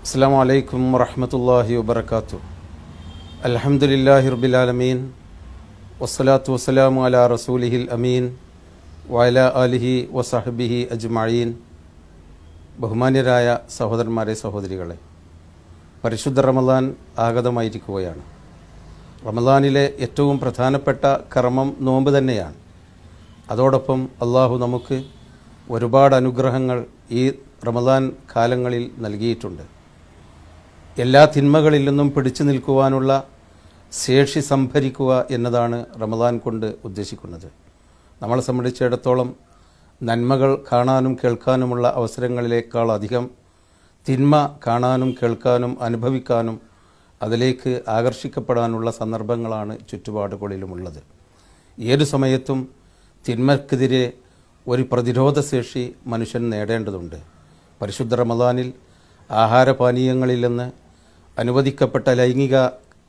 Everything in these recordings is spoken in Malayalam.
അസ്സാം വലൈക്കും വറഹമത്തല്ലാഹി വബർക്കാത്തു അലഹമുല്ലാഹി റബിലാലമീൻ വസ്സലാത്തു വസ്സലാമു അല റസൂലിഹിൽ അമീൻ വയല അലിഹി വസഹബിഹി അജ്മഴീൻ ബഹുമാന്യരായ സഹോദരന്മാരെ സഹോദരികളെ പരിശുദ്ധ റമദാൻ ആഗതമായിരിക്കുകയാണ് റമദാനിലെ ഏറ്റവും പ്രധാനപ്പെട്ട കർമ്മം നോമ്പ് തന്നെയാണ് അതോടൊപ്പം അള്ളാഹു നമുക്ക് ഒരുപാട് അനുഗ്രഹങ്ങൾ ഈ റമദാൻ കാലങ്ങളിൽ നൽകിയിട്ടുണ്ട് എല്ലാ തിന്മകളിൽ നിന്നും പിടിച്ചു നിൽക്കുവാനുള്ള ശേഷി സംഭരിക്കുക എന്നതാണ് റമദാൻ കൊണ്ട് ഉദ്ദേശിക്കുന്നത് നമ്മളെ സംബന്ധിച്ചിടത്തോളം നന്മകൾ കാണാനും കേൾക്കാനുമുള്ള അവസരങ്ങളിലേക്കാൾ അധികം തിന്മ കാണാനും കേൾക്കാനും അനുഭവിക്കാനും അതിലേക്ക് ആകർഷിക്കപ്പെടാനുള്ള സന്ദർഭങ്ങളാണ് ചുറ്റുപാടുകളിലുമുള്ളത് ഏതു സമയത്തും തിന്മക്കെതിരെ ഒരു പ്രതിരോധശേഷി മനുഷ്യൻ നേടേണ്ടതുണ്ട് പരിശുദ്ധ റമദാനിൽ ആഹാരപാനീയങ്ങളിൽ നിന്ന് അനുവദിക്കപ്പെട്ട ലൈംഗിക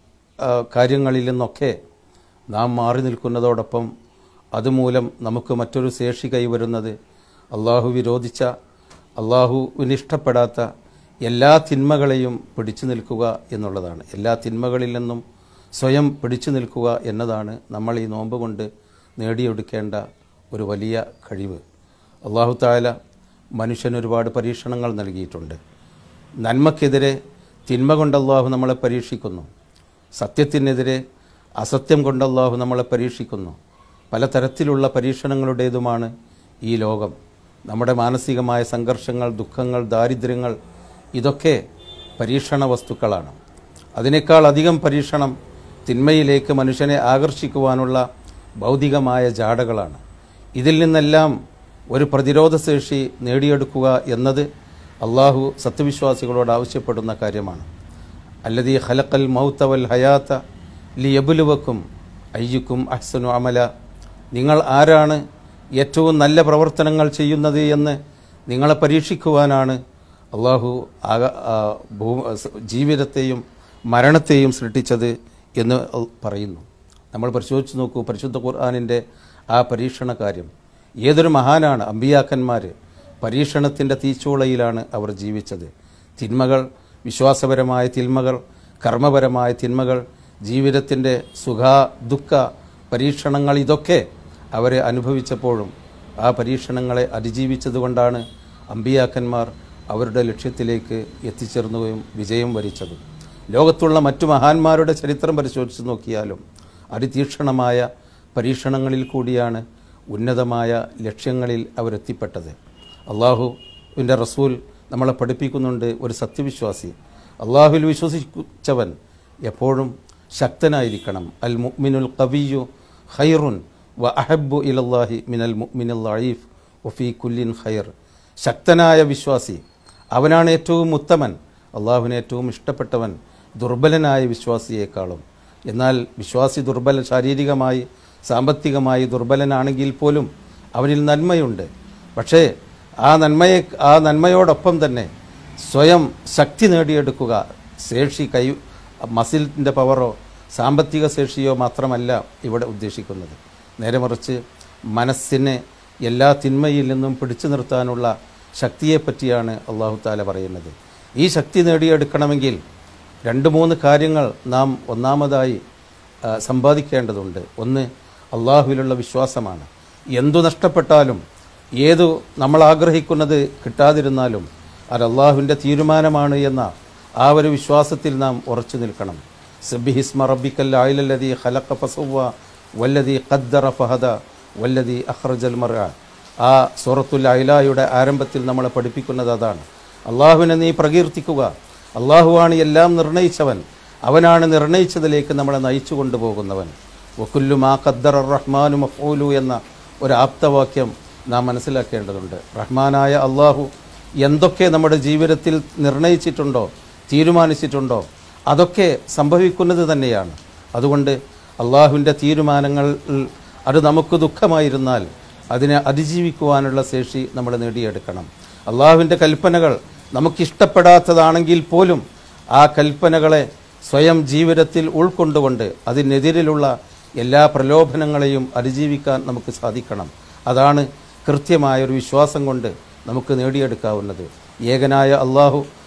ആ, കാര്യങ്ങളിൽ നിന്നൊക്കെ നാം മാറി നിൽക്കുന്നതോടൊപ്പം അതുമൂലം നമുക്ക് മറ്റൊരു ശേഷി കൈവരുന്നത് അള്ളാഹു വിരോധിച്ച അള്ളാഹുവിന് ഇഷ്ടപ്പെടാത്ത എല്ലാ തിന്മകളെയും പിടിച്ചു നിൽക്കുക എന്നുള്ളതാണ് എല്ലാ തിന്മകളിൽ നിന്നും സ്വയം പിടിച്ചു നിൽക്കുക എന്നതാണ് നമ്മൾ ഈ നോമ്പ് കൊണ്ട് നേടിയെടുക്കേണ്ട ഒരു വലിയ കഴിവ് അള്ളാഹു താല മനുഷ്യന് ഒരുപാട് പരീക്ഷണങ്ങൾ നൽകിയിട്ടുണ്ട് നന്മക്കെതിരെ തിന്മ കൊണ്ട് അള്ളാഹു നമ്മളെ പരീക്ഷിക്കുന്നു സത്യത്തിനെതിരെ അസത്യം കൊണ്ട് അള്ളാഹു നമ്മളെ പരീക്ഷിക്കുന്നു പലതരത്തിലുള്ള പരീക്ഷണങ്ങളുടേതുമാണ് ഈ ലോകം നമ്മുടെ മാനസികമായ സംഘർഷങ്ങൾ ദുഃഖങ്ങൾ ദാരിദ്ര്യങ്ങൾ ഇതൊക്കെ പരീക്ഷണ വസ്തുക്കളാണ് അതിനേക്കാൾ അധികം പരീക്ഷണം തിന്മയിലേക്ക് മനുഷ്യനെ ആകർഷിക്കുവാനുള്ള ഭൗതികമായ ജാടകളാണ് ഇതിൽ നിന്നെല്ലാം ഒരു പ്രതിരോധശേഷി നേടിയെടുക്കുക എന്നത് അള്ളാഹു സത്യവിശ്വാസികളോട് ആവശ്യപ്പെടുന്ന കാര്യമാണ് അല്ലതി ഖലക്കൽ മൗത്ത വൽ ഹയാത്ത ലിയബുലുവക്കും അയ്യുക്കും അഹ്സനു അമല നിങ്ങൾ ആരാണ് ഏറ്റവും നല്ല പ്രവർത്തനങ്ങൾ ചെയ്യുന്നത് എന്ന് നിങ്ങളെ പരീക്ഷിക്കുവാനാണ് അള്ളാഹു ആക ആ, ഭൂ ജീവിതത്തെയും മരണത്തെയും സൃഷ്ടിച്ചത് എന്ന് അൽ- പറയുന്നു നമ്മൾ പരിശോധിച്ച് നോക്കൂ പരിശുദ്ധ ഖുർആാനിൻ്റെ ആ പരീക്ഷണ കാര്യം ഏതൊരു മഹാനാണ് അമ്പിയാക്കന്മാർ പരീക്ഷണത്തിൻ്റെ തീച്ചൂളയിലാണ് അവർ ജീവിച്ചത് തിന്മകൾ വിശ്വാസപരമായ തിന്മകൾ കർമ്മപരമായ തിന്മകൾ ജീവിതത്തിൻ്റെ സുഖ ദുഃഖ പരീക്ഷണങ്ങൾ ഇതൊക്കെ അവരെ അനുഭവിച്ചപ്പോഴും ആ പരീക്ഷണങ്ങളെ അതിജീവിച്ചതുകൊണ്ടാണ് അമ്പിയാക്കന്മാർ അവരുടെ ലക്ഷ്യത്തിലേക്ക് എത്തിച്ചേർന്നുകയും വിജയം വരിച്ചതും ലോകത്തുള്ള മറ്റു മഹാന്മാരുടെ ചരിത്രം പരിശോധിച്ച് നോക്കിയാലും അതിതീക്ഷണമായ പരീക്ഷണങ്ങളിൽ കൂടിയാണ് ഉന്നതമായ ലക്ഷ്യങ്ങളിൽ അവരെത്തിപ്പെട്ടത് അള്ളാഹുവിൻ്റെ റസൂൽ നമ്മളെ പഠിപ്പിക്കുന്നുണ്ട് ഒരു സത്യവിശ്വാസി അള്ളാഹുവിൽ വിശ്വസിച്ചവൻ എപ്പോഴും ശക്തനായിരിക്കണം അൽ മുഅ്മിനുൽ കവിയു ഖൈറുൻ വ അഹബ്ബു ഇലല്ലാഹി മിനൽ മുഅ്മിനുൽ ലഈഫ് വഫീ കുല്ലിൻ ഖൈർ ശക്തനായ വിശ്വാസി അവനാണ് ഏറ്റവും ഉത്തമൻ അള്ളാഹുവിന് ഏറ്റവും ഇഷ്ടപ്പെട്ടവൻ ദുർബലനായ വിശ്വാസിയേക്കാളും എന്നാൽ വിശ്വാസി ദുർബല ശാരീരികമായി സാമ്പത്തികമായി ദുർബലനാണെങ്കിൽ പോലും അവനിൽ നന്മയുണ്ട് പക്ഷേ ആ നന്മയെ ആ നന്മയോടൊപ്പം തന്നെ സ്വയം ശക്തി നേടിയെടുക്കുക ശേഷി കൈ മസിലിൻ്റെ പവറോ സാമ്പത്തിക ശേഷിയോ മാത്രമല്ല ഇവിടെ ഉദ്ദേശിക്കുന്നത് നേരെ മറിച്ച് മനസ്സിനെ എല്ലാ തിന്മയിൽ നിന്നും പിടിച്ചു നിർത്താനുള്ള ശക്തിയെപ്പറ്റിയാണ് അള്ളാഹു താല പറയുന്നത് ഈ ശക്തി നേടിയെടുക്കണമെങ്കിൽ രണ്ട് മൂന്ന് കാര്യങ്ങൾ നാം ഒന്നാമതായി ആ, സമ്പാദിക്കേണ്ടതുണ്ട് ഒന്ന് അള്ളാഹുവിലുള്ള വിശ്വാസമാണ് എന്തു നഷ്ടപ്പെട്ടാലും ഏതു നമ്മൾ ആഗ്രഹിക്കുന്നത് കിട്ടാതിരുന്നാലും അത് അള്ളാഹുവിൻ്റെ തീരുമാനമാണ് എന്ന ആ ഒരു വിശ്വാസത്തിൽ നാം ഉറച്ചു നിൽക്കണം സബിഹിസ്മ റബ്ബിക്കൽ ആയിലല്ലതി ഖലഖ ഫസവ്വ വല്ലതി ഖദ്ദറ ഫഹദ വല്ലതി അഖ്റജൽ മറ ആ സൂറത്തുൽ അയിലായുടെ ആരംഭത്തിൽ നമ്മളെ പഠിപ്പിക്കുന്നത് അതാണ് അള്ളാഹുവിനെ നീ പ്രകീർത്തിക്കുക അള്ളാഹുവാണ് എല്ലാം നിർണയിച്ചവൻ അവനാണ് നിർണയിച്ചതിലേക്ക് നമ്മളെ നയിച്ചു കൊണ്ടുപോകുന്നവൻ വക്കുല്ലു മാ ഖദ്ദർ റഹ്മാനു മഫൂലു എന്ന ഒരു ആപ്തവാക്യം നാം മനസ്സിലാക്കേണ്ടതുണ്ട് റഹ്മാനായ അള്ളാഹു എന്തൊക്കെ നമ്മുടെ ജീവിതത്തിൽ നിർണയിച്ചിട്ടുണ്ടോ തീരുമാനിച്ചിട്ടുണ്ടോ അതൊക്കെ സംഭവിക്കുന്നത് തന്നെയാണ് അതുകൊണ്ട് അള്ളാഹുവിൻ്റെ തീരുമാനങ്ങൾ അത് നമുക്ക് ദുഃഖമായിരുന്നാൽ അതിനെ അതിജീവിക്കുവാനുള്ള ശേഷി നമ്മൾ നേടിയെടുക്കണം അള്ളാഹുവിൻ്റെ കൽപ്പനകൾ നമുക്കിഷ്ടപ്പെടാത്തതാണെങ്കിൽ പോലും ആ കൽപ്പനകളെ സ്വയം ജീവിതത്തിൽ ഉൾക്കൊണ്ടുകൊണ്ട് അതിനെതിരിലുള്ള എല്ലാ പ്രലോഭനങ്ങളെയും അതിജീവിക്കാൻ നമുക്ക് സാധിക്കണം അതാണ് കൃത്യമായ ഒരു വിശ്വാസം കൊണ്ട് നമുക്ക് നേടിയെടുക്കാവുന്നത് ഏകനായ അള്ളാഹു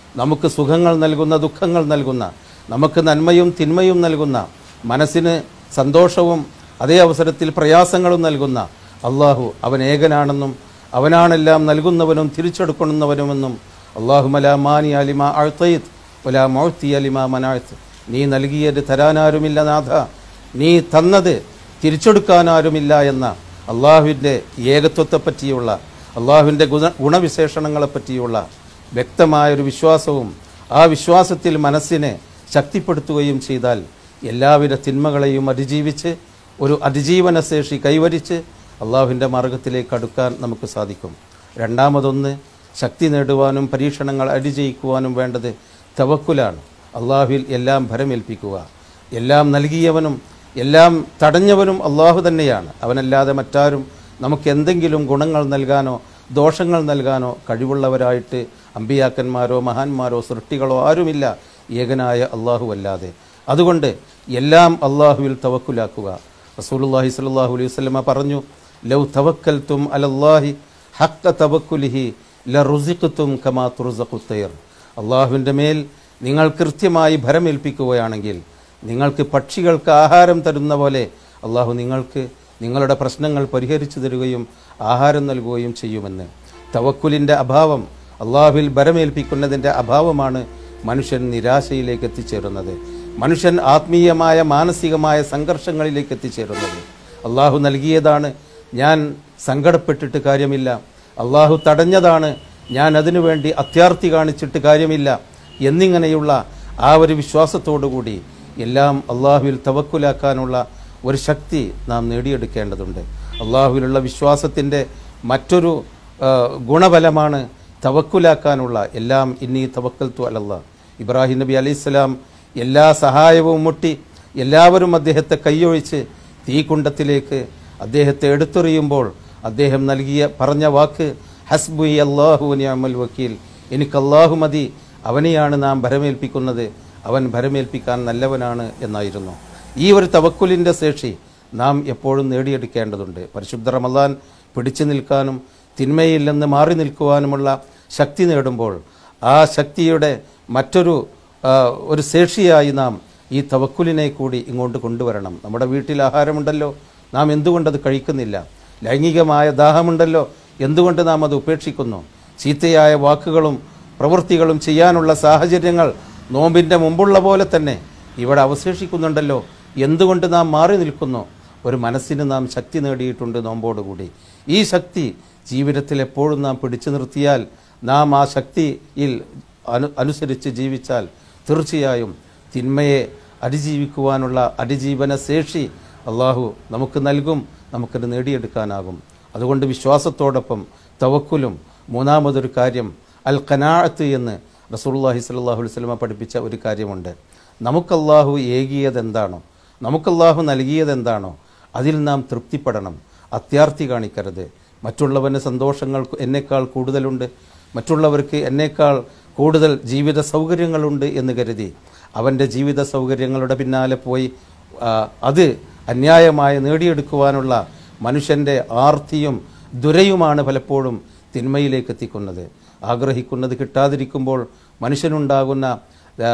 നമുക്ക് സുഖങ്ങൾ നൽകുന്ന ദുഃഖങ്ങൾ നൽകുന്ന നമുക്ക് നന്മയും തിന്മയും നൽകുന്ന മനസ്സിന് സന്തോഷവും അതേ അവസരത്തിൽ പ്രയാസങ്ങളും നൽകുന്ന അള്ളാഹു അവൻ ഏകനാണെന്നും അവനാണെല്ലാം നൽകുന്നവനും തിരിച്ചെടുക്കുന്നവനുമെന്നും അള്ളാഹുമല മാനി അലിമ അഴ്ത്തയിത്ത് ഒല മൗത്തി അലിമ മനാഴ്ത്ത് നീ നൽകിയത് തരാനാരുമില്ല നാഥ നീ തന്നത് തിരിച്ചെടുക്കാനാരുമില്ല എന്ന അള്ളാഹുവിൻ്റെ ഏകത്വത്തെപ്പറ്റിയുള്ള അള്ളാഹുവിൻ്റെ ഗുണ ഗുണവിശേഷണങ്ങളെപ്പറ്റിയുള്ള വ്യക്തമായൊരു വിശ്വാസവും ആ വിശ്വാസത്തിൽ മനസ്സിനെ ശക്തിപ്പെടുത്തുകയും ചെയ്താൽ എല്ലാവിധ തിന്മകളെയും അതിജീവിച്ച് ഒരു അതിജീവനശേഷി കൈവരിച്ച് അള്ളാഹുവിൻ്റെ മാർഗത്തിലേക്ക് അടുക്കാൻ നമുക്ക് സാധിക്കും രണ്ടാമതൊന്ന് ശക്തി നേടുവാനും പരീക്ഷണങ്ങൾ അതിജയിക്കുവാനും വേണ്ടത് തവക്കുലാണ് അള്ളാഹുവിൽ എല്ലാം ഭരമേൽപ്പിക്കുക എല്ലാം നൽകിയവനും എല്ലാം തടഞ്ഞവനും അള്ളാഹു തന്നെയാണ് അവനല്ലാതെ മറ്റാരും നമുക്ക് എന്തെങ്കിലും ഗുണങ്ങൾ നൽകാനോ ദോഷങ്ങൾ നൽകാനോ കഴിവുള്ളവരായിട്ട് അമ്പിയാക്കന്മാരോ മഹാന്മാരോ സൃഷ്ടികളോ ആരുമില്ല ഏകനായ അള്ളാഹു അല്ലാതെ അതുകൊണ്ട് എല്ലാം അള്ളാഹുവിൽ തവക്കുലാക്കുക റസൂലുള്ളാഹി സ്വല്ലല്ലാഹു അലൈഹി വസല്ലമ പറഞ്ഞു ലൗ തവക്കൽത്തും അലല്ലാഹി ഹക്ക തവക്കുലിഹി ലറുസിഖ്തും കമാ തുർസഖുത്തൈർ അള്ളാഹുവിൻ്റെ മേൽ നിങ്ങൾ കൃത്യമായി ഭരമേൽപ്പിക്കുകയാണെങ്കിൽ നിങ്ങൾക്ക് പക്ഷികൾക്ക് ആഹാരം തരുന്ന പോലെ അള്ളാഹു നിങ്ങൾക്ക് നിങ്ങളുടെ പ്രശ്നങ്ങൾ പരിഹരിച്ചു തരികയും ആഹാരം നൽകുകയും ചെയ്യുമെന്ന് തവക്കുലിൻ്റെ അഭാവം അള്ളാഹുവിൽ ഭരമേൽപ്പിക്കുന്നതിൻ്റെ അഭാവമാണ് മനുഷ്യൻ നിരാശയിലേക്ക് എത്തിച്ചേരുന്നത് മനുഷ്യൻ ആത്മീയമായ മാനസികമായ സംഘർഷങ്ങളിലേക്ക് എത്തിച്ചേരുന്നത് അള്ളാഹു നൽകിയതാണ് ഞാൻ സങ്കടപ്പെട്ടിട്ട് കാര്യമില്ല അള്ളാഹു തടഞ്ഞതാണ് ഞാൻ അതിനുവേണ്ടി അത്യാർത്തി കാണിച്ചിട്ട് കാര്യമില്ല എന്നിങ്ങനെയുള്ള ആ ഒരു വിശ്വാസത്തോടുകൂടി എല്ലാം അള്ളാഹുവിൽ തവക്കുലാക്കാനുള്ള ഒരു ശക്തി നാം നേടിയെടുക്കേണ്ടതുണ്ട് അള്ളാഹുവിലുള്ള വിശ്വാസത്തിൻ്റെ മറ്റൊരു ആ, ഗുണഫലമാണ് തവക്കുലാക്കാനുള്ള എല്ലാം ഇന്നീ തവക്കൽത്തു അലല്ല ഇബ്രാഹിം നബി അലൈഹിസ്സലാം എല്ലാ സഹായവും മുട്ടി എല്ലാവരും അദ്ദേഹത്തെ കൈയൊഴിച്ച് തീകുണ്ടത്തിലേക്ക് അദ്ദേഹത്തെ എടുത്തെറിയുമ്പോൾ അദ്ദേഹം നൽകിയ പറഞ്ഞ വാക്ക് ഹസ്ബുയി അള്ളാഹു നിഅമൽ വക്കീൽ എനിക്ക് അള്ളാഹു മതി അവനെയാണ് നാം ഭരമേൽപ്പിക്കുന്നത് അവൻ ഭരമേൽപ്പിക്കാൻ നല്ലവനാണ് എന്നായിരുന്നു ഈ ഒരു തവക്കുലിൻ്റെ ശേഷി നാം എപ്പോഴും നേടിയെടുക്കേണ്ടതുണ്ട് പരിശുദ്ധ റമദാൻ പിടിച്ചു നിൽക്കാനും തിന്മയിൽ നിന്ന് മാറി നിൽക്കുവാനുമുള്ള ശക്തി നേടുമ്പോൾ ആ ശക്തിയുടെ മറ്റൊരു ആ, ഒരു ശേഷിയായി നാം ഈ തവക്കുലിനെ കൂടി ഇങ്ങോട്ട് കൊണ്ടുവരണം നമ്മുടെ വീട്ടിൽ ആഹാരമുണ്ടല്ലോ നാം എന്തുകൊണ്ടത് കഴിക്കുന്നില്ല ലൈംഗികമായ ദാഹമുണ്ടല്ലോ എന്തുകൊണ്ട് നാം അത് ഉപേക്ഷിക്കുന്നു ചീത്തയായ വാക്കുകളും പ്രവൃത്തികളും ചെയ്യാനുള്ള സാഹചര്യങ്ങൾ നോമ്പിൻ്റെ മുമ്പുള്ള പോലെ തന്നെ ഇവിടെ അവശേഷിക്കുന്നുണ്ടല്ലോ എന്തുകൊണ്ട് നാം മാറി നിൽക്കുന്നു ഒരു മനസ്സിന് നാം ശക്തി നേടിയിട്ടുണ്ട് നോമ്പോടുകൂടി ഈ ശക്തി ജീവിതത്തിൽ എപ്പോഴും നാം പിടിച്ചു നിർത്തിയാൽ നാം ആ ശക്തിയിൽ അനു അനുസരിച്ച് ജീവിച്ചാൽ തീർച്ചയായും തിന്മയെ അതിജീവിക്കുവാനുള്ള അതിജീവന ശേഷി അള്ളാഹു നമുക്ക് നൽകും നമുക്കത് നേടിയെടുക്കാനാകും അതുകൊണ്ട് വിശ്വാസത്തോടൊപ്പം തവക്കുലും മൂന്നാമതൊരു കാര്യം അൽ ഖനാഅത്ത് എന്ന് റസൂലുള്ളാഹി സ്വല്ലല്ലാഹു അലൈഹി വസല്ലമ പഠിപ്പിച്ച ഒരു കാര്യമുണ്ട് നമുക്കല്ലാഹു ഏകിയത് എന്താണോ നമുക്കല്ലാഹു നൽകിയത് എന്താണോ അതിൽ നാം തൃപ്തിപ്പെടണം അത്യാർത്തി കാണിക്കരുത് മറ്റുള്ളവന് സന്തോഷങ്ങൾ എന്നേക്കാൾ കൂടുതലുണ്ട് മറ്റുള്ളവർക്ക് എന്നേക്കാൾ കൂടുതൽ ജീവിത സൗകര്യങ്ങളുണ്ട് എന്ന് കരുതി അവൻ്റെ ജീവിത സൗകര്യങ്ങളുടെ പിന്നാലെ പോയി ആ, അത് അന്യായമായി നേടിയെടുക്കുവാനുള്ള മനുഷ്യൻ്റെ ആർത്തിയും ദുരയുമാണ് പലപ്പോഴും തിന്മയിലേക്ക് എത്തിക്കുന്നത് ആഗ്രഹിക്കുന്നത് കിട്ടാതിരിക്കുമ്പോൾ മനുഷ്യനുണ്ടാകുന്ന ആ,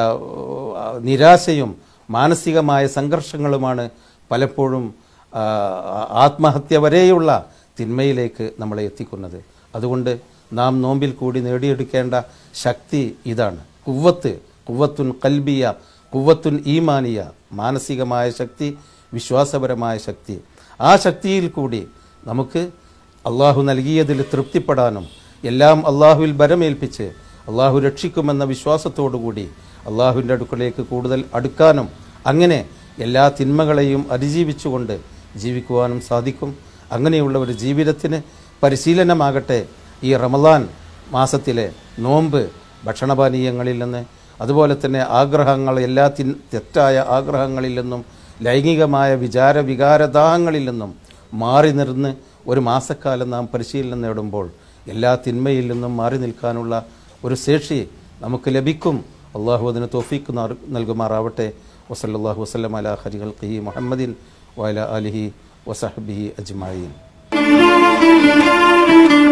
നിരാശയും മാനസികമായ സംഘർഷങ്ങളുമാണ് പലപ്പോഴും ആ, ആത്മഹത്യ വരെയുള്ള തിന്മയിലേക്ക് നമ്മളെ എത്തിക്കുന്നത് അതുകൊണ്ട് നാം നോമ്പിൽ കൂടി നേടിയെടുക്കേണ്ട ശക്തി ഇതാണ് കുവ്വത്ത് കുവ്വത്തുൻ കൽബിയ കുവ്വത്തുൻ ഈമാനിയ മാനസികമായ ശക്തി വിശ്വാസപരമായ ശക്തി ആ ശക്തിയിൽ കൂടി നമുക്ക് അള്ളാഹു നൽകിയതിൽ തൃപ്തിപ്പെടാനും എല്ലാം അള്ളാഹുവിൽ ബലമേൽപ്പിച്ച് അള്ളാഹു രക്ഷിക്കുമെന്ന വിശ്വാസത്തോടുകൂടി അള്ളാഹുവിൻ്റെ അടുക്കലേക്ക് കൂടുതൽ അടുക്കാനും അങ്ങനെ എല്ലാ തിന്മകളെയും അതിജീവിച്ചുകൊണ്ട് ജീവിക്കുവാനും സാധിക്കും അങ്ങനെയുള്ള ഒരു ജീവിതത്തിന് പരിശീലനമാകട്ടെ ഈ റമദാൻ മാസത്തിലെ നോമ്പ് ഭക്ഷണപാനീയങ്ങളിൽ നിന്ന് അതുപോലെ തന്നെ ആഗ്രഹങ്ങൾ എല്ലാ തിൻ തെറ്റായ ആഗ്രഹങ്ങളിൽ നിന്നും ലൈംഗികമായ വിചാര വികാരദാഹങ്ങളിൽ നിന്നും മാറി നിർന്ന് ഒരു മാസക്കാലം നാം പരിശീലനം നേടുമ്പോൾ എല്ലാ തിന്മയിൽ നിന്നും മാറി നിൽക്കാനുള്ള ഒരു ശേഷി നമുക്ക് ലഭിക്കും അള്ളാഹു അതിന് തോഫീക്ക് നാർ- നൽകുമാറാവട്ടെ വസല്ലാഹു വസ്ലം അല ഹരികൾ ഖി മുഹമ്മദിൻ വല അലിഹി വസഹബിഹി അജ്മായീൻ